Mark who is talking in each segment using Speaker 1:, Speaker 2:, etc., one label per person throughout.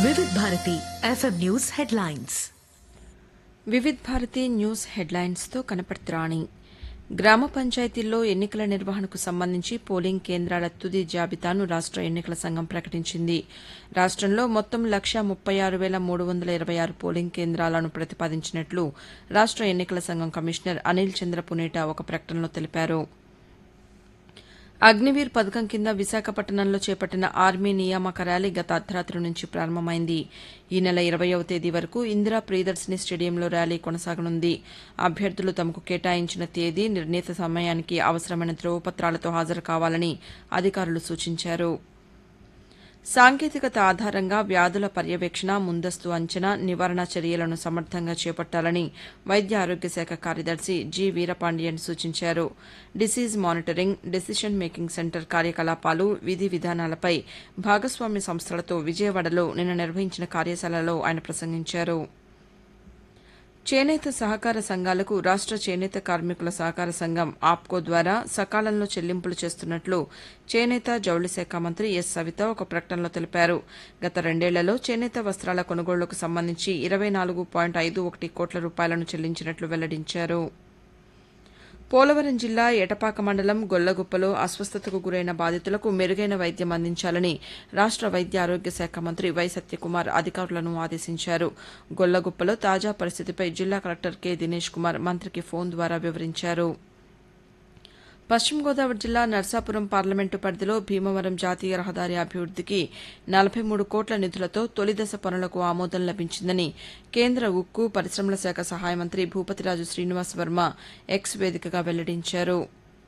Speaker 1: Vividh Bharati FM news headlines
Speaker 2: Vividh Bharati news హెడ్లైన్స్తో కనపడుతురాణి గ్రామ పంచాయతీల్లో ఎన్నికల నిర్వహణకు సంబంధించి పోలింగ్ కేంద్రాల తుది జాబితాను రాష్ట ఎన్నికల సంఘం ప్రకటించింది రాష్టంలో మొత్తం లక్ష ముప్పై ఆరు వేల మూడు వందల ఇరవై ఆరు పోలింగ్ కేంద్రాలను ప్రతిపాదించినట్లు రాష్ట ఎన్నికల సంఘం కమిషనర్ అనిల్ చంద్ర పునేటా ఒక ప్రకటనలో తెలిపారు అగ్నివీర్ పథకం కింద విశాఖపట్నంలో చేపట్టిన ఆర్మీ నియామక ర్యాలీ గత అర్ధరాత్రి నుంచి ప్రారంభమైంది ఈ నెల ఇరవయవ తేదీ వరకు ఇందిరా ప్రియదర్శిని స్టేడియంలో ర్యాలీ కొనసాగనుంది అభ్యర్థులు తమకు కేటాయించిన తేదీ నిర్ణీత సమయానికి అవసరమైన ధ్రువపత్రాలతో హాజరు కావాలని అధికారులు సూచించారు సాంకేతికత ఆధారంగా వ్యాధుల పర్యవేక్షణ ముందస్తు అంచనా నివారణ చర్యలను సమర్థంగా చేపట్టాలని వైద్య ఆరోగ్య శాఖ కార్యదర్శి జి వీరపాండియన్ సూచించారు disease monitoring decision making centre కార్యకలాపాలు విధి విధానాలపై భాగస్వామ్య సంస్థలతో విజయవాడలో నిన్న నిర్వహించిన కార్యశాలలో ఆయన ప్రసంగించారు చేనేత సహకార సంఘాలకు రాష్ట చేనేత కార్మికుల సహకార సంఘం ఆప్కో ద్వారా సకాలంలో చెల్లింపులు చేస్తున్నట్లు చేనేత జౌళి శాఖ మంత్రి ఎస్ సవిత ఒక ప్రకటనలో తెలిపారు గత రెండేళ్లలో చేనేత వస్త్రాల కొనుగోళ్లకు సంబంధించి ఇరవై నాలుగు పాయింట్ ఐదు ఒకటి కోట్ల రూపాయలను చెల్లించినట్లు వెల్లడించారు పోలవరం జిల్లా ఎటపాక మండలం గొల్లగుప్పలో అస్వస్థతకు గురైన బాధితులకు మెరుగైన వైద్యం అందించాలని రాష్ట వైద్య ఆరోగ్య శాఖ మంత్రి వై సత్యకుమార్ అధికారులను ఆదేశించారు గొల్లగుప్పలో తాజా పరిస్థితిపై జిల్లా కలెక్టర్ కె దినేష్ కుమార్ మంత్రికి ఫోన్ ద్వారా వివరించారు పశ్చిమ గోదావరి జిల్లా నర్సాపురం పార్లమెంటు పరిధిలో భీమవరం జాతీయ రహదారి అభివృద్దికి నలభై మూడు కోట్ల నిధులతో తొలిదశ పనులకు ఆమోదం లభించిందని కేంద్ర ఉక్కు పరిశ్రమల శాఖ సహాయ మంత్రి భూపతిరాజు శ్రీనివాస్ వర్మ ఎక్స్ వేదికగా వెల్లడించారు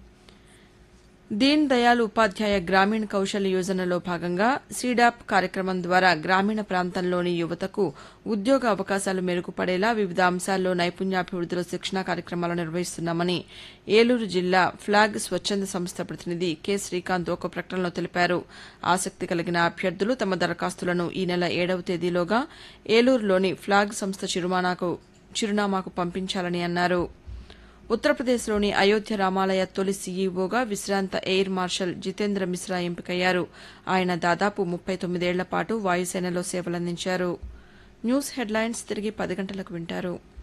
Speaker 2: దీన్ దయాళ్ ఉపాధ్యాయ గ్రామీణ కౌశల్య యోజనలో భాగంగా సీడాప్ కార్యక్రమం ద్వారా గ్రామీణ ప్రాంతంలోని యువతకు ఉద్యోగ అవకాశాలు మెరుగుపడేలా వివిధ అంశాల్లో నైపుణ్యాభివృద్దిలో శిక్షణా కార్యక్రమాలు నిర్వహిస్తున్నామని ఏలూరు జిల్లా ఫ్లాగ్ స్వచ్చంద సంస్థ ప్రతినిధి కె శ్రీకాంత్ ఒక ప్రకటనలో తెలిపారు ఆసక్తి కలిగిన అభ్యర్థులు తమ దరఖాస్తులను ఈ నెల ఏడవ తేదీలోగా ఏలూరులోని ఫ్లాగ్ సంస్థ చిరునామాకు చిరునామాకు పంపించాలని అన్నారు ఉత్తరప్రదేశ్లోని అయోధ్య రామాలయ తొలి సీఈఓగా విశ్రాంత ఎయిర్ మార్షల్ జితేంద్ర మిశ్రా ఎంపికయ్యారు ఆయన దాదాపు ముప్పై తొమ్మిదేళ్ల పాటు వాయుసేనలో సేవలందించారు న్యూస్ హెడ్లైన్స్ తిరిగి పది గంటలకు వింటారు